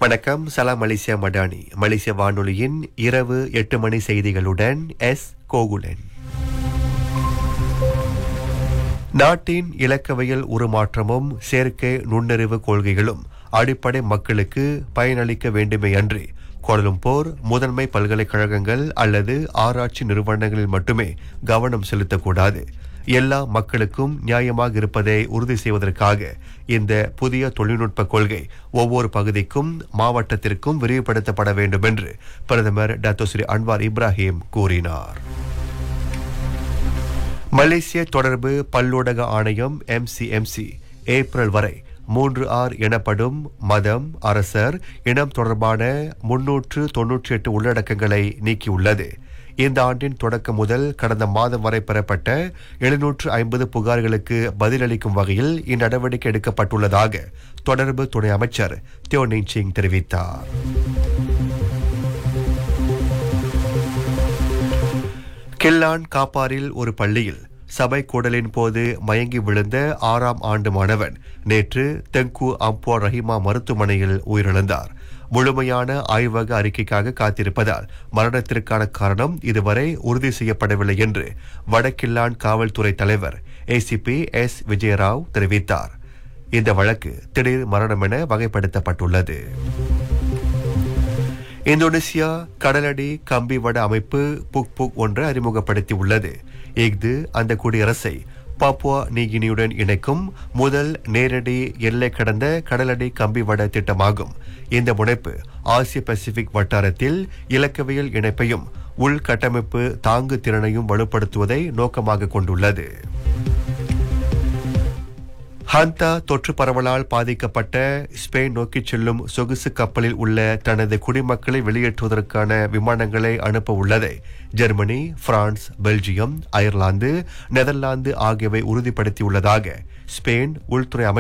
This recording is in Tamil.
வணக்கம் சலாம் மலேசியா மடானி மலேசிய வானொலியின் இரவு எட்டு மணி செய்திகளுடன் எஸ் கோகுலன் நாட்டின் இலக்கவியல் உருமாற்றமும் செயற்கை நுண்ணறிவு கொள்கைகளும் அடிப்படை மக்களுக்கு பயனளிக்க வேண்டுமே அன்றி கோலம்பூர் முதன்மை பல்கலைக்கழகங்கள் அல்லது ஆராய்ச்சி நிறுவனங்களில் மட்டுமே கவனம் செலுத்தக்கூடாது எல்லா மக்களுக்கும் நியாயமாக இருப்பதை உறுதி செய்வதற்காக இந்த புதிய தொழில்நுட்ப கொள்கை ஒவ்வொரு பகுதிக்கும் மாவட்டத்திற்கும் விரிவுபடுத்தப்பட வேண்டும் என்று பிரதமர் டாக்டர் ஸ்ரீ அன்வார் இப்ராஹிம் கூறினார் மலேசிய தொடர்பு பல்லூடக ஆணையம் எம்சிஎம்சி ஏப்ரல் வரை மூன்று ஆர் எனப்படும் மதம் அரசர் இனம் தொடர்பான முன்னூற்று தொன்னூற்றி எட்டு உள்ளடக்கங்களை நீக்கியுள்ளது இந்த ஆண்டின் தொடக்கம் முதல் கடந்த மாதம் வரை பெறப்பட்ட எழுநூற்று ஐம்பது புகார்களுக்கு பதிலளிக்கும் வகையில் இந்நடவடிக்கை எடுக்கப்பட்டுள்ளதாக தொடர்பு துணை அமைச்சர் தியோ சிங் தெரிவித்தார் கில்லான் காப்பாரில் ஒரு பள்ளியில் சபை கூடலின் போது மயங்கி விழுந்த ஆறாம் ஆண்டு மாணவன் நேற்று தெங்கு அம்போ ரஹிமா மருத்துவமனையில் உயிரிழந்தார் முழுமையான ஆய்வக அறிக்கைக்காக காத்திருப்பதால் மரணத்திற்கான காரணம் இதுவரை உறுதி செய்யப்படவில்லை என்று வடக்கில்லான் காவல்துறை தலைவர் ஏசிபி எஸ் விஜயராவ் தெரிவித்தார் இந்த வழக்கு திடீர் மரணம் என வகைப்படுத்தப்பட்டுள்ளது இந்தோனேசியா கடலடி கம்பி வட அமைப்பு புக் புக் ஒன்று அறிமுகப்படுத்தி உள்ளது இஃது அந்த குடியரசை பாப்புவா நீகினியுடன் இணைக்கும் முதல் நேரடி எல்லை கடந்த கடலடி கம்பி வட திட்டமாகும் இந்த முனைப்பு ஆசிய பசிபிக் வட்டாரத்தில் இலக்கவியல் இணைப்பையும் உள்கட்டமைப்பு தாங்கு திறனையும் வலுப்படுத்துவதை நோக்கமாக கொண்டுள்ளது ஹந்தா தொற்று பரவலால் பாதிக்கப்பட்ட ஸ்பெயின் நோக்கிச் செல்லும் சொகுசு கப்பலில் உள்ள தனது குடிமக்களை வெளியேற்றுவதற்கான விமானங்களை அனுப்ப உள்ளதை Germany France Belgium Ireland Netherlands ஆகியவை உறுதிப்படுத்தியுள்ளதாக ஸ்பெயின் உள்துறை அமைச்சர்